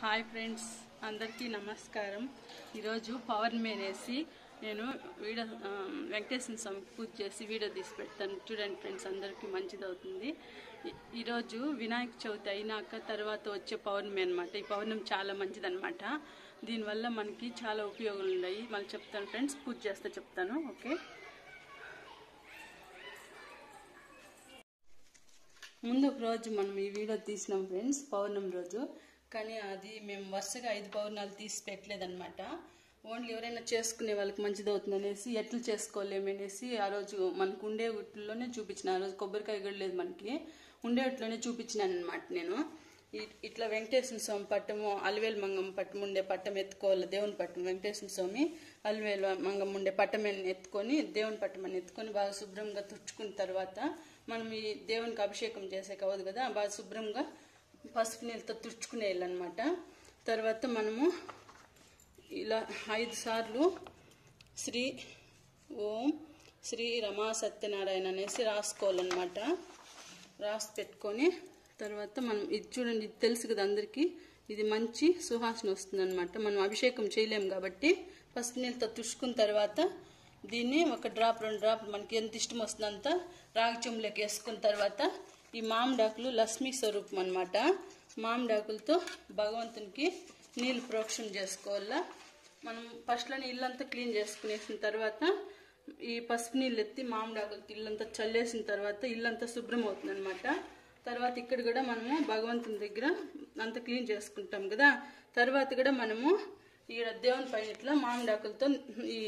Hi friends అందరికీ నమస్కారం ఈరోజు పవర్ మేనేసి నేను వీడియో ఆ, వెంకటేశ్వర స్వామికి పూజ చేసి వీడియో తీసి పెడతాను చూడండి ఫ్రెండ్స్ అందరికీ మంచిది అవుతుంది ఈ- ఈరోజు వినాయక చవితి అయినాక తర్వాత వచ్చే పౌర్ణమి అనమాట ఈ పౌర్ణమి చాలా మంచిదన్నమాట దీనివల్ల మనకి చాలా ఉపయోగాలు ఉన్నాయి మళ్ళీ చెప్తాను ఫ్రెండ్స్ పూజ చేస్తే చెప్తాను ఓకే ముందు ఒక రోజు మనం ఈ వీడియో తీసినాం ఫ్రెండ్స్ పౌర్ణమి రోజు కానీ అది మేము వరుసగా ఐదు పౌర్ణాలు తీసి పెట్టలేదన్నమాట ఓన్లీ ఎవరైనా చేసుకునే వాళ్ళకి మంచిది అవుతుంది అనేసి ఎట్లా చేసుకోలేమనేసి ఆ రోజు మనకు ఉండే వీటిలోనే చూపించిన ఆ రోజు కొబ్బరికాయ కూడా లేదు మనకి ఉండే వీటిలోనే చూపించినాను అనమాట నేను ఇ- ఇట్లా వెంకటేశ్వర స్వామి పట్టము అలివేలు మంగం పట్టం ఉండే పట్టం ఎత్తుకోవాలి దేవుని పట్టం వెంకటేశ్వర స్వామి అలివేలు మంగం ఉండే పట్టం ఎత్తుకొని దేవుని పట్టం అని ఎత్తుకొని బాగా శుభ్రంగా తుడుచుకున్న తర్వాత మనం ఈ దేవునికి అభిషేకం చేసేకి అవ్వదు కదా బాగా శుభ్రంగా పసుపు నీళ్ళతో తుడుచుకునేయాలన్నమాట తర్వాత మనము ఇలా ఐదు సార్లు శ్రీ ఓం శ్రీ రమా సత్యనారాయణ అనేసి రాసుకోవాలన్నమాట రాసి పెట్టుకొని తర్వాత మనం ఇది చూడండి ఇది తెలుసు కదా అందరికీ ఇది మంచి సువాసన వస్తుంది అనమాట మనం అభిషేకం చేయలేం కాబట్టి పసుపు నీళ్ళతో తుడుచుకున్న తర్వాత దీన్ని ఒక డ్రాప్ రెండు డ్రాప్ మనకి ఎంత ఇష్టం వస్తుందో అంత రాగి చెంబులోకి వేసుకున్న తర్వాత ఈ మామిడాకులు లక్ష్మీ స్వరూపం అనమాట మామిడాకులతో భగవంతునికి నీళ్ళు ప్రోక్షణ చేసుకోవాలా మనం ఫస్ట్లోనే ఇల్లంతా క్లీన్ చేసుకునేసిన తర్వాత ఈ పసుపు నీళ్ళు ఎత్తి మామిడాకులతో ఇల్లంతా చల్లేసిన తర్వాత ఇల్లంతా శుభ్రం అవుతుంది అనమాట తర్వాత ఇక్కడ కూడా మనము భగవంతుని దగ్గర అంతా క్లీన్ చేసుకుంటాం కదా తర్వాత కూడా మనము ఈడ దేవుని పైన ఇట్లా మామిడాకులతో ఈ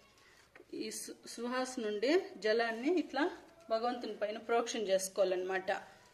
ఈ సు- సుహాస్ నుండి జలాన్ని ఇట్లా భగవంతుని పైన ప్రోక్షణ చేసుకోవాలన్నమాట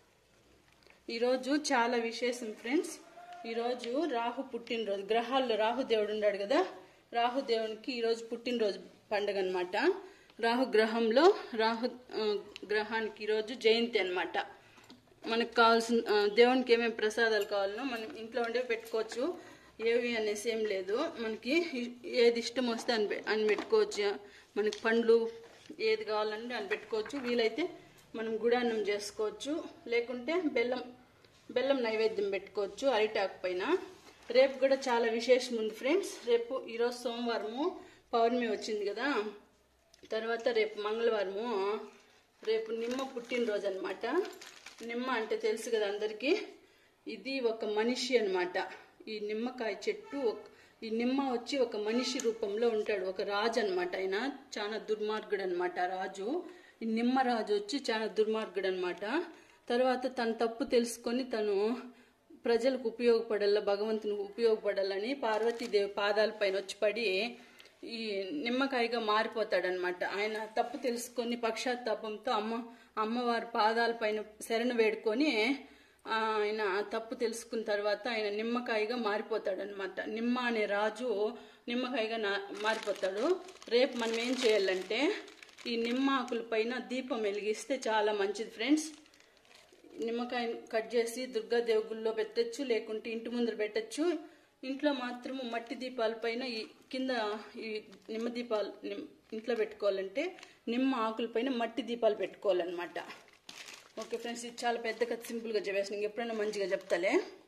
ఈరోజు చాలా విశేషం ఫ్రెండ్స్ ఈరోజు రాహు పుట్టినరోజు గ్రహాల్లో రాహు దేవుడు ఉన్నాడు కదా రాహు దేవునికి ఈరోజు పుట్టినరోజు పండుగ అనమాట రాహు గ్రహంలో రాహు ఆ, గ్రహానికి ఈరోజు జయంతి అన్నమాట మనకు కావాల్సిన ఆ, దేవునికి ఏమేమి ప్రసాదాలు కావాలనో మనం ఇంట్లో ఉండే పెట్టుకోవచ్చు ఏవి అనేసి ఏం లేదు మనకి ఇ- ఏది ఇష్టం వస్తే అని పె- అని పెట్టుకోవచ్చు మనకి పండ్లు ఏది కావాలంటే అని పెట్టుకోవచ్చు వీలైతే మనం గుడాన్నం చేసుకోవచ్చు లేకుంటే బెల్లం బెల్లం నైవేద్యం పెట్టుకోవచ్చు అరిటాకు పైన రేపు కూడా చాలా విశేషం ఉంది ఫ్రెండ్స్ రేపు ఈరోజు సోమవారము పౌర్ణమి వచ్చింది కదా తర్వాత రేపు మంగళవారము రేపు నిమ్మ పుట్టినరోజు అనమాట నిమ్మ అంటే తెలుసు కదా అందరికీ ఇది ఒక మనిషి అన్నమాట ఈ నిమ్మకాయ చెట్టు ఒక- ఈ నిమ్మ వచ్చి ఒక మనిషి రూపంలో ఉంటాడు ఒక రాజు అనమాట ఆయన చాలా దుర్మార్గుడు అనమాట రాజు ఈ నిమ్మ రాజు వచ్చి చాలా దుర్మార్గుడు అనమాట తర్వాత తన తప్పు తెలుసుకొని తను ప్రజలకు ఉపయోగపడాల భగవంతునికి ఉపయోగపడాలని పార్వతీదేవి పాదాల పైన వచ్చి పడి ఈ నిమ్మకాయగా మారిపోతాడనమాట ఆయన తప్పు తెలుసుకొని పక్షాత్తాపంతో అమ్మ అమ్మవారి పాదాల పైన శరణ వేడుకొని ఆ, ఆయన తప్పు తెలుసుకున్న తర్వాత ఆయన నిమ్మకాయగా మారిపోతాడనమాట నిమ్మ అనే రాజు నిమ్మకాయగా నా మారిపోతాడు రేపు మనం ఏం చేయాలంటే ఈ నిమ్మ ఆకుల పైన దీపం వెలిగిస్తే చాలా మంచిది ఫ్రెండ్స్ నిమ్మకాయ కట్ చేసి దుర్గాదేవి గుళ్ళో పెట్టచ్చు లేకుంటే ఇంటి ముందర పెట్టచ్చు ఇంట్లో మాత్రం మట్టి దీపాల పైన ఈ కింద ఈ నిమ్మ దీపాలు నిమ్- ఇంట్లో పెట్టుకోవాలంటే నిమ్మ ఆకుల పైన మట్టి దీపాలు పెట్టుకోవాలన్నమాట ఓకే ఫ్రెండ్స్ ఇది చాలా పెద్ద కథ సింపుల్గా చెప్పేసి ఎప్పుడైనా మంచిగా చెప్తాలే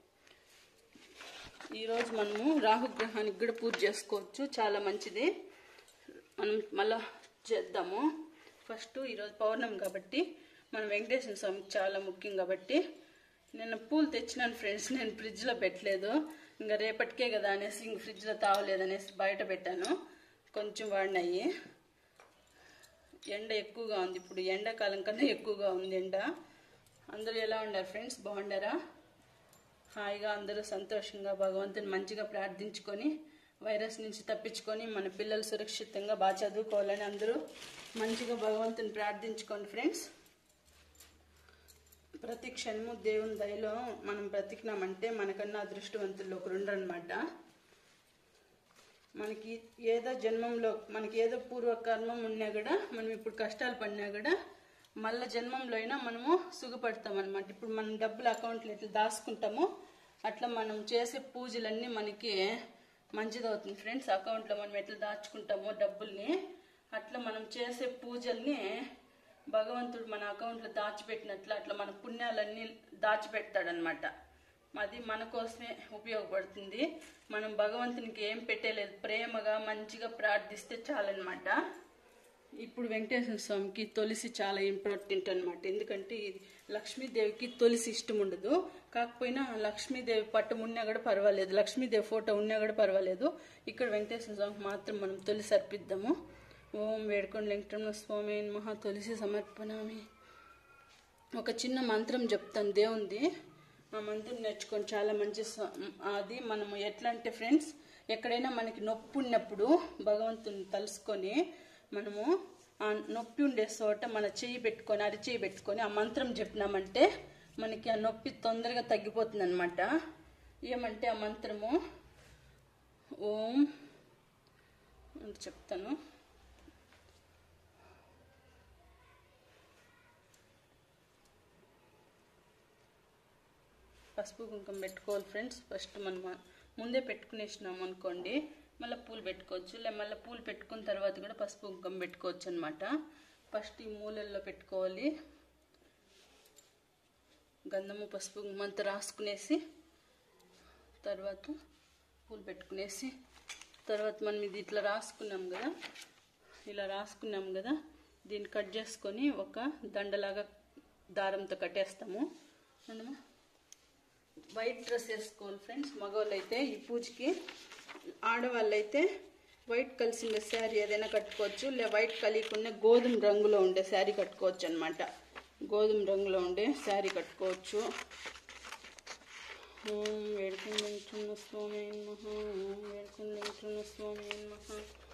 ఈరోజు మనము రాహుగ్రహానికి కూడా పూజ చేసుకోవచ్చు చాలా మంచిది మనం మళ్ళా చేద్దాము ఫస్ట్ ఈరోజు పౌర్ణమి కాబట్టి మనం వెంకటేశ్వర స్వామికి చాలా ముఖ్యం కాబట్టి నేను పూలు తెచ్చినాను ఫ్రెండ్స్ నేను ఫ్రిడ్జ్లో పెట్టలేదు ఇంకా రేపటికే కదా అనేసి ఇంక ఫ్రిడ్జ్లో తావలేదు అనేసి బయట పెట్టాను కొంచెం వాడినాయి ఎండ ఎక్కువగా ఉంది ఇప్పుడు ఎండాకాలం కన్నా ఎక్కువగా ఉంది ఎండ అందరూ ఎలా ఉన్నారు ఫ్రెండ్స్ బాగుండారా హాయిగా అందరూ సంతోషంగా భగవంతుని మంచిగా ప్రార్థించుకొని వైరస్ నుంచి తప్పించుకొని మన పిల్లలు సురక్షితంగా బాగా చదువుకోవాలని అందరూ మంచిగా భగవంతుని ప్రార్థించుకోండి ఫ్రెండ్స్ ప్రతి క్షణము దేవుని దయలో మనం బ్రతికినామంటే మనకన్నా అదృష్టవంతుల్లో ఒకరు ఉండరనమాట మనకి ఏదో జన్మంలో మనకి ఏదో పూర్వకర్మం ఉన్నా కూడా మనం ఇప్పుడు కష్టాలు పడినా కూడా మళ్ళా జన్మంలో అయినా మనము సుఖపడతాం అనమాట ఇప్పుడు మనం డబ్బులు అకౌంట్లో ఎట్లా దాచుకుంటామో అట్లా మనం చేసే పూజలన్నీ మనకి మంచిదవుతుంది ఫ్రెండ్స్ అకౌంట్లో మనం ఎట్లా దాచుకుంటామో డబ్బుల్ని అట్లా మనం చేసే పూజల్ని భగవంతుడు మన అకౌంట్లో దాచిపెట్టినట్లు అట్లా మన పుణ్యాలన్నీ దాచిపెడతాడనమాట అది మన కోసమే ఉపయోగపడుతుంది మనం భగవంతునికి ఏం పెట్టలేదు ప్రేమగా మంచిగా ప్రార్థిస్తే చాలన్నమాట ఇప్పుడు వెంకటేశ్వర స్వామికి తులసి చాలా ఇంపార్టెంట్ అనమాట ఎందుకంటే ఇది లక్ష్మీదేవికి తులసి ఇష్టం ఉండదు కాకపోయినా లక్ష్మీదేవి పట్టం ఉన్నా కూడా పర్వాలేదు లక్ష్మీదేవి ఫోటో ఉన్నా కూడా పర్వాలేదు ఇక్కడ వెంకటేశ్వర స్వామికి మాత్రం మనం తులసి అర్పిద్దాము ఓం వేడుకొండ వెంకటరమణ స్వామి మహా తులసి సమర్పణామి ఒక చిన్న మంత్రం చెప్తాను దేవుంది ఆ మంత్రం నేర్చుకొని చాలా మంచి స్వ- అది మనము ఎట్లా అంటే ఫ్రెండ్స్ ఎక్కడైనా మనకి నొప్పి ఉన్నప్పుడు భగవంతుని తలుసుకొని మనము ఆ నొప్పి ఉండే చోట మన చెయ్యి పెట్టుకొని అరిచెయ్యి పెట్టుకొని ఆ మంత్రం చెప్పినామంటే మనకి ఆ నొప్పి తొందరగా తగ్గిపోతుంది అనమాట ఏమంటే ఆ మంత్రము ఓం అని చెప్తాను పసుపు కుంకుమ పెట్టుకోవాలి ఫ్రెండ్స్ ఫస్ట్ మనం ముందే పెట్టుకునేసినాం అనుకోండి మళ్ళీ పూలు పెట్టుకోవచ్చు లే మళ్ళీ పూలు పెట్టుకున్న తర్వాత కూడా పసుపు కుంకుమ పెట్టుకోవచ్చు అనమాట ఫస్ట్ ఈ మూలల్లో పెట్టుకోవాలి గంధము పసుపు కుంకుమ అంతా రాసుకునేసి తర్వాత పూలు పెట్టుకునేసి తర్వాత మనం ఇది ఇట్లా రాసుకున్నాం కదా ఇలా రాసుకున్నాం కదా దీన్ని కట్ చేసుకొని ఒక దండలాగా దారంతో కట్టేస్తాము మనము వైట్ డ్రెస్ వేసుకోవాలి ఫ్రెండ్స్ మగవాళ్ళు అయితే ఈ పూజకి ఆడవాళ్ళు అయితే వైట్ కలిసిన శారీ ఏదైనా కట్టుకోవచ్చు లే వైట్ కలియకుండా గోధుమ రంగులో ఉండే శారీ కట్టుకోవచ్చు అనమాట గోధుమ రంగులో ఉండే శారీ కట్టుకోవచ్చు ఓం వేడుకుని వెంకటరమణ స్వామి నమః ఓం వేడుకుని వెంకటరమణ స్వామి నమః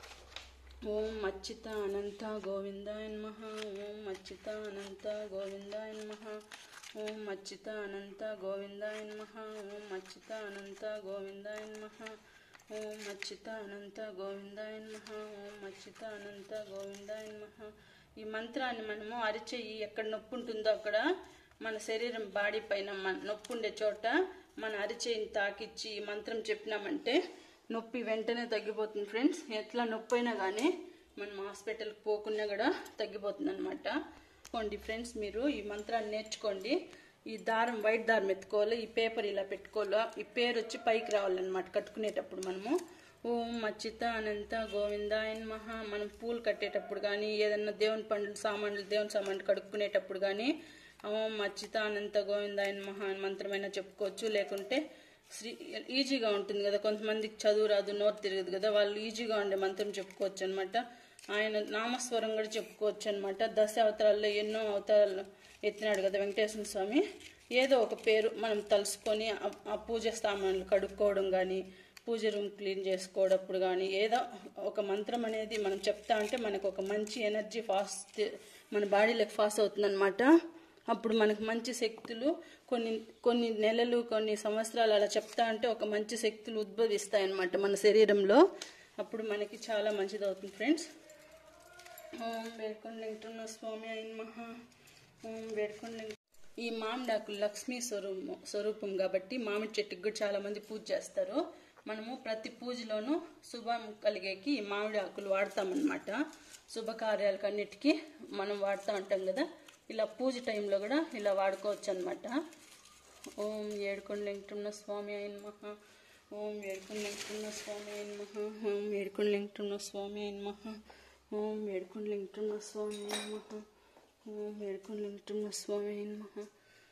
ఓం అచ్యుత అనంత గోవిందాయ నమః ఓం అచ్యుత అనంత గోవిందాయ నమః ఓం అచ్యుత అనంత గోవిందాయ నమః ఓం అచ్యుత అనంత గోవిందాయ నమః ఓం అచ్యుత అనంత గోవిందాయ నమః ఓం అచ్యుత అనంత గోవిందాయ నమః ఈ మంత్రాన్ని మనము అరిచెయ్యి ఎక్కడ నొప్పి ఉంటుందో అక్కడ మన శరీరం బాడీ పైన మన నొప్పి ఉండే చోట మన అరిచేయిని తాకిచ్చి ఈ మంత్రం చెప్పినామంటే నొప్పి వెంటనే తగ్గిపోతుంది ఫ్రెండ్స్ ఎట్లా నొప్పి అయినా కానీ మనం హాస్పిటల్కి పోకున్నా కూడా తగ్గిపోతుంది అనమాట కోండి ఫ్రెండ్స్ మీరు ఈ మంత్రాన్ని నేర్చుకోండి ఈ దారం వైట్ దారం ఎత్తుకోవాలి ఈ పేపర్ ఇలా పెట్టుకోవాలి ఈ పేరు వచ్చి పైకి రావాలన్నమాట కట్టుకునేటప్పుడు మనము ఓం అచ్యుత అనంత గోవిందాయ మహా మనం పూలు కట్టేటప్పుడు కానీ ఏదన్నా దేవుని పండ్లు సామాన్లు దేవుని సామాన్లు కడుక్కునేటప్పుడు కానీ ఓం అచ్యుత అనంత గోవిందాయ మహా అని మంత్రమైనా చెప్పుకోవచ్చు లేకుంటే శ్రీ ఈజీగా ఉంటుంది కదా కొంతమందికి చదువు రాదు నోరు తిరగదు కదా వాళ్ళు ఈజీగా ఉండే మంత్రం చెప్పుకోవచ్చు అనమాట ఆయన నామస్వరం కూడా చెప్పుకోవచ్చు అనమాట దశ అవతారాల్లో ఎన్నో అవతారాలు ఎత్తినాడు కదా వెంకటేశ్వర స్వామి ఏదో ఒక పేరు మనం తలుసుకొని ఆ- ఆ పూజ సామాన్లు కడుక్కోవడం కానీ పూజ రూమ్ క్లీన్ చేసుకోవడప్పుడు కానీ ఏదో ఒక మంత్రం అనేది మనం చెప్తా అంటే మనకు ఒక మంచి ఎనర్జీ ఫాస్ట్ మన బాడీలోకి ఫాస్ట్ అవుతుందన్నమాట అప్పుడు మనకు మంచి శక్తులు కొన్ని కొన్ని నెలలు కొన్ని సంవత్సరాలు అలా చెప్తా అంటే ఒక మంచి శక్తులు ఉద్భవిస్తాయి అన్నమాట మన శరీరంలో అప్పుడు మనకి చాలా మంచిది అవుతుంది ఫ్రెండ్స్ ఓం వేడుకొని వెంకటరమణ స్వామి అయిన మహా ఓం వేడుకొని వెంక- ఈ మామిడాకులు లక్ష్మీ స్వరూపం స్వరూపం కాబట్టి మామిడి చెట్టుకి కూడా చాలా మంది పూజ చేస్తారు మనము ప్రతి పూజలోనూ శుభం కలిగేకి ఈ మామిడి ఆకులు వాడతామన్నమాట శుభకార్యాలకు అన్నిటికీ మనం వాడుతూ ఉంటాం కదా ఇలా పూజ టైంలో కూడా ఇలా వాడుకోవచ్చు అనమాట ఓం ఏడుకొండ వెంకటరమణ స్వామి అయిన మహా ఓం ఏడుకొండ వెంకటరమణ స్వామి అయిన మహా ఓం ఏడుకొండ వెంకటరమణ స్వామి అయిన మహా ఓం ఏడుకొండ వెంకటరమణ స్వామి అయిన మహా ఓం ఏడుకొండ వెంకటరమణ స్వామి అయిన మహా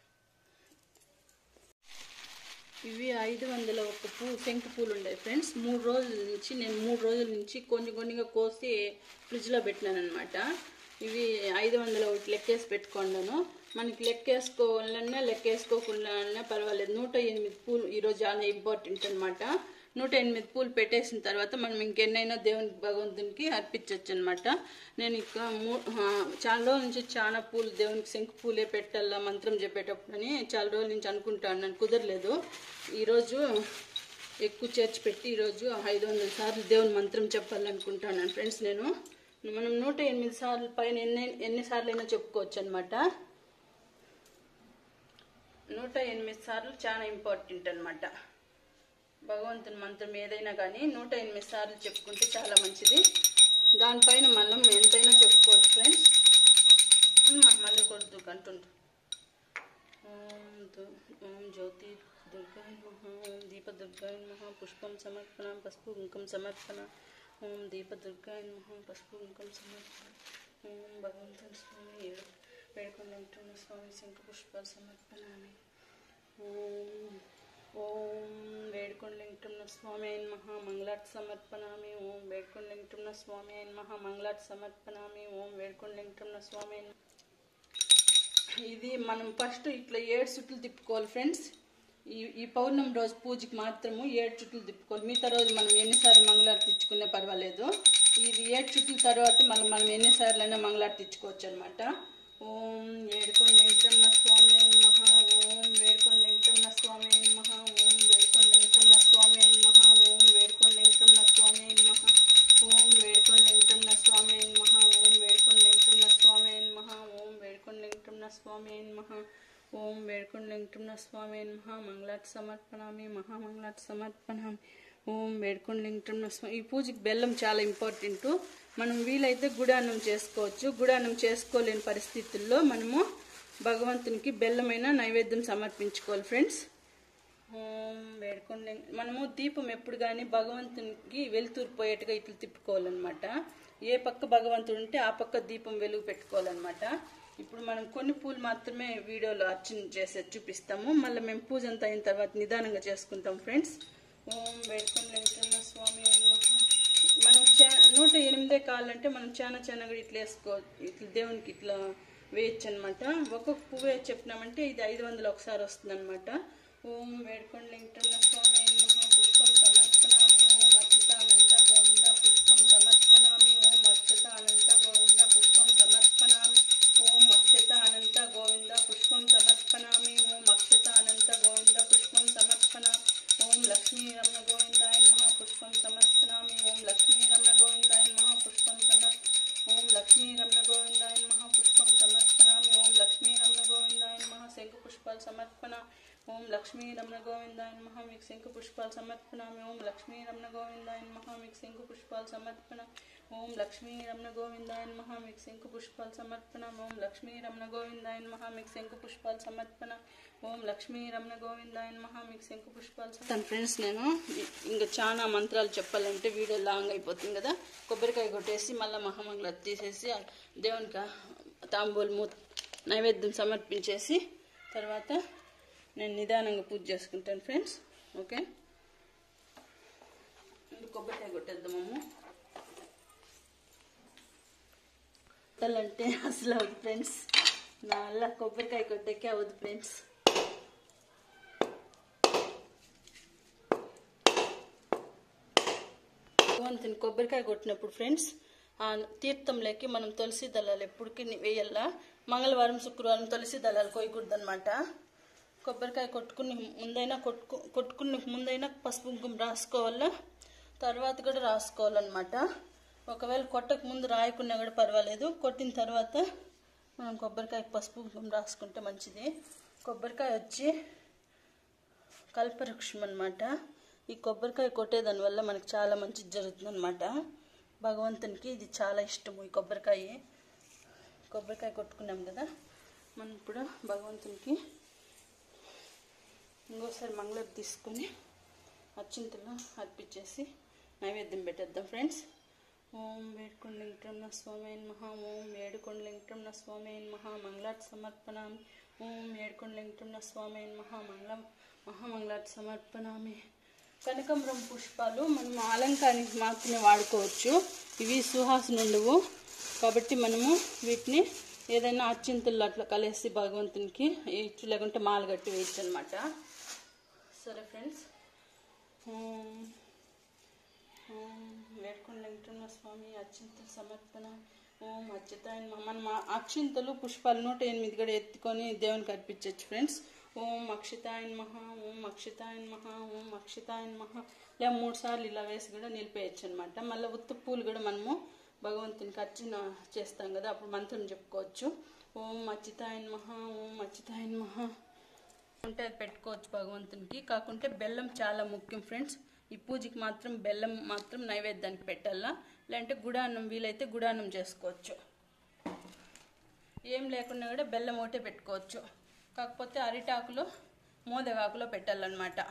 ఇవి ఐదు వందల ఒక పూ శంకు పూలు ఉన్నాయి ఫ్రెండ్స్ మూడు రోజుల నుంచి నేను మూడు రోజుల నుంచి కొన్ని కొన్నిగా కోసి ఫ్రిడ్జ్లో పెట్టినాను అనమాట ఇవి ఐదు వందల ఒకటి లెక్కేసి పెట్టుకున్నాను మనకి లెక్కేసుకోవాలన్నా లెక్కేసుకోకుండా పర్వాలేదు నూట ఎనిమిది పూలు ఈరోజు చాలా ఇంపార్టెంట్ అనమాట నూట ఎనిమిది పూలు పెట్టేసిన తర్వాత మనం ఇంకెన్నైనా దేవునికి భగవంతునికి అర్పించవచ్చు అనమాట నేను ఇక మూ ఆ, చాలా రోజుల నుంచి చాలా పూలు దేవునికి శంకు పూలే పెట్టాలా మంత్రం చెప్పేటప్పుడు అని చాలా రోజుల నుంచి అనుకుంటాను నన్ను కుదరలేదు ఈరోజు ఎక్కువ చేర్చి పెట్టి ఈరోజు ఐదు వందల సార్లు దేవుని మంత్రం చెప్పాలనుకుంటాను ఫ్రెండ్స్ నేను మనం నూట ఎనిమిది సార్లు పైన ఎన్ని ఎన్నిసార్లు అయినా చెప్పుకోవచ్చు అనమాట నూట ఎనిమిది సార్లు చాలా ఇంపార్టెంట్ అనమాట భగవంతుని మంత్రం ఏదైనా కానీ నూట ఎనిమిది సార్లు చెప్పుకుంటే చాలా మంచిది దానిపైన మనం ఎంతైనా చెప్పుకోవచ్చు ఫ్రెండ్స్ మళ్ళీ కొడుతూ కంటుండు ఓం దు- ఓం జ్యోతి దుర్గాయ నమః ఓం దీప దుర్గాయ నమః పుష్పం సమర్పణ పసుపు కుంకుమ సమర్పణ ఓం దీప దుర్గాయ నమః పసుపు కుంకుమ సమర్పణ ఓం భగవంతుని స్వామి ఏడు వేడుకొని వెంకటరమణ స్వామి శంఖ పుష్పాలు సమర్పణామి ఓం ఓం వేడుకొండ వెంకటరమణ స్వామి అయిన మహా మంగళాట్ సమర్పణామి ఓం వేడుకొండ వెంకటరమణ స్వామి అయిన మహా మంగళాట్ సమర్పణామి ఓం వేడుకొండ వెంకటరమణ స్వామి అయిన ఇది మనం ఫస్ట్ ఇట్లా ఏడు చుట్లు తిప్పుకోవాలి ఫ్రెండ్స్ ఈ ఈ పౌర్ణమి రోజు పూజకి మాత్రము ఏడు చుట్లు తిప్పుకోవాలి మిగతా రోజు మనం ఎన్నిసార్లు మంగళారతి ఇచ్చుకునే పర్వాలేదు ఇది ఏడు చుట్ల తర్వాత మనం మనం ఎన్నిసార్లు అయినా మంగళారతి ఇచ్చుకోవచ్చు అనమాట ఓం వేడుకొండ వెంకటరమణ స్వామి అయిన మహా ఓం వేడుకొండ వెంకటరమణ స్వామి అయిన మహా ఓం వేడుకొండ వెంకటరమణ స్వామి అయిన మహా ఓం వేడుకొండ వెంకటరమణ స్వామి అయిన మహా ఓం వేడుకొండ వెంకటరమణ స్వామి అయిన మహా ఓం వేడుకొండ వెంకటరమణ స్వామి అయిన మహా ఓం వేడుకొండ వెంకటరమణ స్వామి అయిన మహా ఓం వేడుకొండ వెంకటరమణ స్వామి అయిన మహా మంగళాట్ సమర్పణామి మహామంగళాట్ సమర్పణామి ఓం వేడుకొండ వెంకటరమణ స్వామి ఈ పూజకి బెల్లం చాలా ఇంపార్టెంట్ మనం వీలైతే గుడాన్నం చేసుకోవచ్చు గుడాన్నం చేసుకోలేని పరిస్థితుల్లో మనము భగవంతునికి బెల్లమైన నైవేద్యం సమర్పించుకోవాలి ఫ్రెండ్స్ ఓం వేడుకొండ వెంక- మనము దీపం ఎప్పుడు కానీ భగవంతునికి వెలుతురు పోయేట్టుగా ఇట్లా తిప్పుకోవాలన్నమాట ఏ పక్క భగవంతుడు ఉంటే ఆ పక్క దీపం వెలుగు పెట్టుకోవాలన్నమాట ఇప్పుడు మనం కొన్ని పూలు మాత్రమే వీడియోలో అర్చన చేసే చూపిస్తాము మళ్ళీ మేము పూజ అంతా అయిన తర్వాత నిదానంగా చేసుకుంటాం ఫ్రెండ్స్ ఓం వేడుకొండ వెంకటరమణ స్వామి నమః. మనం చా నూట ఎనిమిదే కావాలంటే మనం చాలా చాలా కూడా ఇట్లా వేసుకో ఇట్లా దేవునికి ఇట్లా వేయచ్చు అనమాట ఒక్కొక్క పువ్వు వేసి చెప్పినామంటే ఇది ఐదు వందలు ఒకసారి వస్తుంది అనమాట ఓం వేడుకొండ వెంకటరమణ స్వామి నమః పుష్పం సమర్పణామి ఓం అచ్యుత అనంత గోవింద పుష్పం సమర్పణామి ఓం అచ్యుత అనంత గోవింద పుష్పం సమర్పణామి ఓం అక్షత అనంత గోవింద పుష్పం సమర్పణామి ఓం అక్షత అనంత గోవింద పుష్పం సమర్పణామి ఓం లక్ష్మీ రమణ గోవిందాయ మహా పుష్పం సమర్పణామి ఓం లక్ష్మీ రమణ గోవిందాయ మహా పుష్పం సమర్ ఓం లక్ష్మీ రమణ గోవిందాయ మహా పుష్పం సమర్పణామి ఓం లక్ష్మీ రమణ గోవిందాయ మహా శంఖ పుష్పాలు సమర్పణ ఓం లక్ష్మీ రమణ గోవిందాయ మహా మీకు శంఖ పుష్పాలు సమర్పణామి ఓం లక్ష్మీ రమణ గోవిందాయ మహా మీకు శంఖ పుష్పాలు సమర్పణ ఓం లక్ష్మీ రమణ గోవిందాయ మహా మీకు శంఖ పుష్పాలు సమర్పణ ఓం లక్ష్మీ రమణ గోవిందాయ మహా మీకు శంఖ పుష్పాలు సమర్పణ ఓం లక్ష్మీ రమణ గోవిందాయ మహా మీకు శంఖ పుష్పాలు తన ఫ్రెండ్స్ నేను ఇంకా చాలా మంత్రాలు చెప్పాలంటే వీడియో లాంగ్ అయిపోతుంది కదా కొబ్బరికాయ కొట్టేసి మళ్ళీ మహామంగళ తీసేసి ఆ దేవునికి తాంబూలు మూత నైవేద్యం సమర్పించేసి తర్వాత నేను నిదానంగా పూజ చేసుకుంటాను ఫ్రెండ్స్ ఓకే ముందు కొబ్బరికాయ కొట్టేద్దామమ్మ కొట్టాలంటే అసలు అవ్వదు ఫ్రెండ్స్ నా వల్ల కొబ్బరికాయ కొట్టేకే అవ్వదు ఫ్రెండ్స్ భగవంతుని కొబ్బరికాయ కొట్టినప్పుడు ఫ్రెండ్స్ ఆ తీర్థంలోకి మనం తులసి దళాలు ఎప్పటికీ వేయాల మంగళవారం శుక్రవారం తులసి దళాలు కోయకూడదు అనమాట కొబ్బరికాయ కొట్టుకుని ముందైనా కొట్టుకు కొట్టుకుని ముందైనా పసుపు కుంకుమ రాసుకోవాలా తర్వాత కూడా రాసుకోవాలన్నమాట ఒకవేళ కొట్టక ముందు రాయకున్నా కూడా పర్వాలేదు కొట్టిన తర్వాత మనం కొబ్బరికాయ పసుపు కుంకుమ రాసుకుంటే మంచిది కొబ్బరికాయ వచ్చి కల్పవృక్షం అనమాట ఈ కొబ్బరికాయ కొట్టేదాని వల్ల మనకు చాలా మంచిది జరుగుతుంది అనమాట భగవంతునికి ఇది చాలా ఇష్టము ఈ కొబ్బరికాయ కొబ్బరికాయ కొట్టుకున్నాం కదా మనం ఇప్పుడు భగవంతునికి ఇంకోసారి మంగళం తీసుకుని అచ్చింతలు అర్పించేసి నైవేద్యం పెట్టేద్దాం ఫ్రెండ్స్ ఓం వేడుకొండ వెంకటరమణ స్వామి అయిన మహా ఓం వేడుకొండ వెంకటరమణ స్వామి అయిన మహా మంగళాట్ సమర్పణామి ఓం వేడుకొండ వెంకటరమణ స్వామి అయిన మహా మంగళం మహామంగళాట్ సమర్పణామి కనకాంబరం పుష్పాలు మనం అలంకారానికి మాత్రమే వాడుకోవచ్చు ఇవి సుహాసన ఉండవు కాబట్టి మనము వీటిని ఏదైనా అచ్చింతలు అట్లా కలిసి భగవంతునికి వేయచ్చు లేకుంటే మాల కట్టి వేయచ్చు అనమాట సరే ఫ్రెండ్స్ ఓం ఓం వేడుకొండ వెంకటరమణ స్వామి అచ్చింతల సమర్పణ ఓం అచ్యుతాయన నమః. మనం ఆ అక్షింతలు పుష్పాలు నూట ఎనిమిది కూడా ఎత్తుకొని దేవునికి అర్పించవచ్చు ఫ్రెండ్స్ ఓం అక్షితాయన్ మహా ఓం అక్షితాయన్ మహా ఓం అక్షితాయన్ మహా ఇలా మూడు సార్లు ఇలా వేసి కూడా నిలిపేయచ్చు అనమాట మళ్ళీ ఉత్త పూలు కూడా మనము భగవంతునికి అర్చన చేస్తాం కదా అప్పుడు మంత్రం చెప్పుకోవచ్చు ఓం అచ్యుతాయన్ మహా ఓం అచ్యుతాయన్ మహా ఉంటే అది పెట్టుకోవచ్చు భగవంతునికి కాకుంటే బెల్లం చాలా ముఖ్యం ఫ్రెండ్స్ ఈ పూజకి మాత్రం బెల్లం మాత్రం నైవేద్యానికి పెట్టాలా లేదంటే గుడాన్నం వీలైతే గుడాన్నం చేసుకోవచ్చు ఏం లేకుండా కూడా బెల్లం ఒకటే పెట్టుకోవచ్చు కాకపోతే అరిటాకులో మోదగాకులో పెట్టాలన్నమాట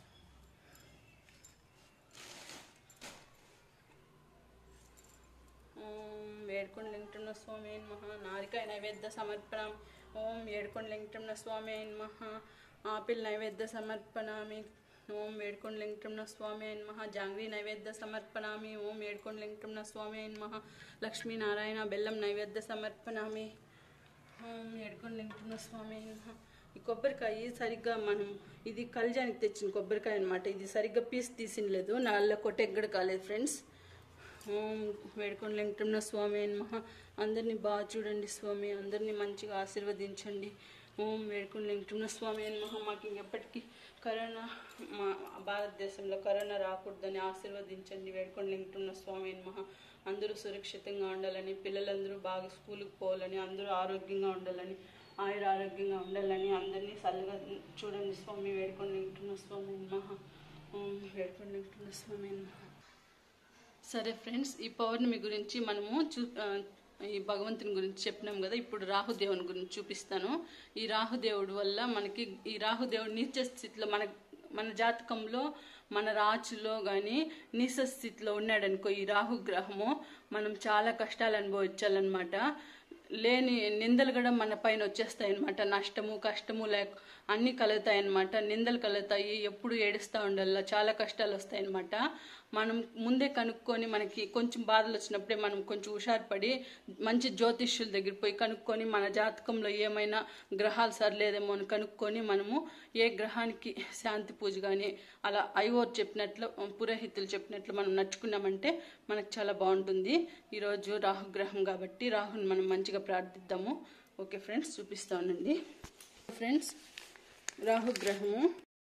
ఓం వేడుకొని లింగటంన స్వామి మహా నారికాయ నైవేద్య సమర్పణం ఓం వేడుకొని లింగటంన స్వామి మహా ఆపిల్ నైవేద్య సమర్పణామి ఓం వేడుకొని లింగటంన స్వామి మహా జాంగ్రీ నైవేద్య సమర్పణామి ఓం వేడుకొని లింగటంన స్వామి మహా లక్ష్మీనారాయణ బెల్లం నైవేద్య సమర్పణామి ఓం ఏడుకొని లింకున్న స్వామి నమః. ఈ కొబ్బరికాయ సరిగ్గా మనం ఇది కల్జానికి తెచ్చిన కొబ్బరికాయ అనమాట ఇది సరిగ్గా పీస్ తీసినలేదు నాళ్ళ కొట్టెగ్గడ కాలేదు ఫ్రెండ్స్ ఓం వేడుకొని వెంకటరమణ స్వామి నమః అందరినీ బాగా చూడండి స్వామి అందరినీ మంచిగా ఆశీర్వదించండి ఓం వేడుకొని వెంకటరమణ స్వామి నమః మాకు ఇంకెప్పటికీ కరోనా మా భారతదేశంలో కరోనా రాకూడదని ఆశీర్వదించండి వేడుకొని వెంకటరమణ స్వామి నమః అందరూ సురక్షితంగా ఉండాలని పిల్లలందరూ బాగా స్కూల్కి పోవాలని అందరూ ఆరోగ్యంగా ఉండాలని ఆయుర ఆరోగ్యంగా ఉండాలని అందరినీ చల్లగా చూడండి స్వామి వేడుకొని వెంకటరమణ స్వామి నమః ఓం వేడుకొని వెంకటరమణ స్వామి నమః సరే ఫ్రెండ్స్ ఈ పౌర్ణమి గురించి మనము చూ ఆ, ఈ భగవంతుని గురించి చెప్పినాం కదా ఇప్పుడు రాహుదేవుని గురించి చూపిస్తాను ఈ రాహుదేవుడు వల్ల మనకి ఈ రాహుదేవుడు నీచ స్థితిలో మన మన జాతకంలో మన రాచులో కానీ నీచ స్థితిలో ఉన్నాడనుకో ఈ రాహుగ్రహము మనం చాలా కష్టాలు అనుభవించాలన్నమాట లేని నిందలు కూడా మన పైన వచ్చేస్తాయి అనమాట నష్టము కష్టము లేక అన్నీ కలుగుతాయి నిందలు కలుగుతాయి ఎప్పుడు ఏడుస్తూ ఉండాల చాలా కష్టాలు వస్తాయి అనమాట మనం ముందే కనుక్కొని మనకి కొంచెం బాధలు వచ్చినప్పుడే మనం కొంచెం హుషారుపడి మంచి జ్యోతిష్యుల దగ్గర పోయి కనుక్కొని మన జాతకంలో ఏమైనా గ్రహాలు సరిలేదేమో అని కనుక్కొని మనము ఏ గ్రహానికి శాంతి పూజ కానీ అలా ఐవోర్ చెప్పినట్లు పురోహితులు చెప్పినట్లు మనం నడుచుకున్నామంటే మనకు చాలా బాగుంటుంది ఈరోజు రాహుగ్రహం కాబట్టి రాహుని మనం మంచిగా ప్రార్థిద్దాము ఓకే ఫ్రెండ్స్ చూపిస్తా ఉండండి ఫ్రెండ్స్ రాహుగ్రహము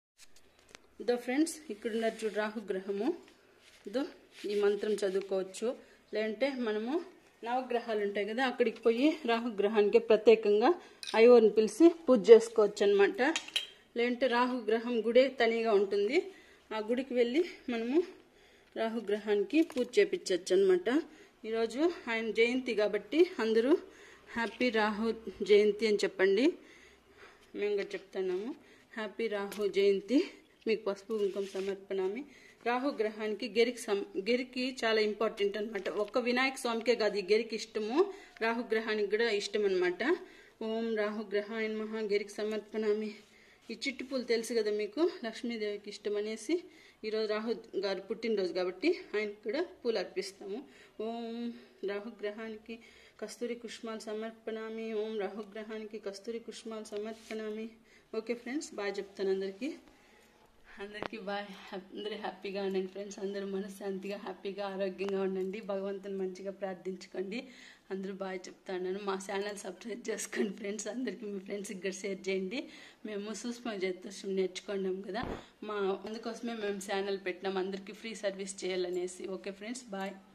దో ఫ్రెండ్స్ ఇక్కడ ఉన్న చూడు రాహుగ్రహము దో ఈ మంత్రం చదువుకోవచ్చు లేదంటే మనము నవగ్రహాలు ఉంటాయి కదా అక్కడికి పోయి రాహుగ్రహానికి ప్రత్యేకంగా అయ్యోని పిలిచి పూజ చేసుకోవచ్చు అనమాట లేదంటే రాహుగ్రహం గుడే తనిగా ఉంటుంది ఆ గుడికి వెళ్ళి మనము రాహుగ్రహానికి పూజ చేపించవచ్చు అనమాట ఈరోజు ఆయన జయంతి కాబట్టి అందరూ హ్యాపీ రాహు జయంతి అని చెప్పండి మేము కూడా చెప్తున్నాము హ్యాపీ రాహు జయంతి మీకు పసుపు కుంకుమ సమర్పణామి రాహు గ్రహానికి గెరికి సం గెరికి చాలా ఇంపార్టెంట్ అనమాట ఒక్క వినాయక స్వామికే కాదు ఈ గెరికి ఇష్టము రాహు గ్రహానికి కూడా ఇష్టం అనమాట ఓం రాహు గ్రహాయ మహా గెరికి సమర్పణామి ఈ చిట్టు పూలు తెలుసు కదా మీకు లక్ష్మీదేవికి ఇష్టం అనేసి ఈరోజు రాహు గారు పుట్టినరోజు కాబట్టి ఆయనకు కూడా పూలు అర్పిస్తాము ఓం రాహుగ్రహానికి కస్తూరి కుష్మాలు సమర్పణామి ఓం రాహుగ్రహానికి కస్తూరి కుష్మాలు సమర్పణామి ఓకే ఫ్రెండ్స్ బాగా చెప్తాను అందరికీ అందరికీ బాయ్ అందరూ హ్యాపీగా ఉండండి ఫ్రెండ్స్ అందరూ మనశ్శాంతిగా హ్యాపీగా ఆరోగ్యంగా ఉండండి భగవంతుని మంచిగా ప్రార్థించుకోండి అందరూ బాగా చెప్తాను మా ఛానల్ సబ్స్క్రైబ్ చేసుకోండి ఫ్రెండ్స్ అందరికీ మీ ఫ్రెండ్స్కి కూడా షేర్ చేయండి మేము సూక్ష్మ జ్యోతిష్యం నేర్చుకున్నాం కదా మా అందుకోసమే మేము ఛానల్ పెట్టినాం అందరికీ ఫ్రీ సర్వీస్ చేయాలనేసి ఓకే ఫ్రెండ్స్ బాయ్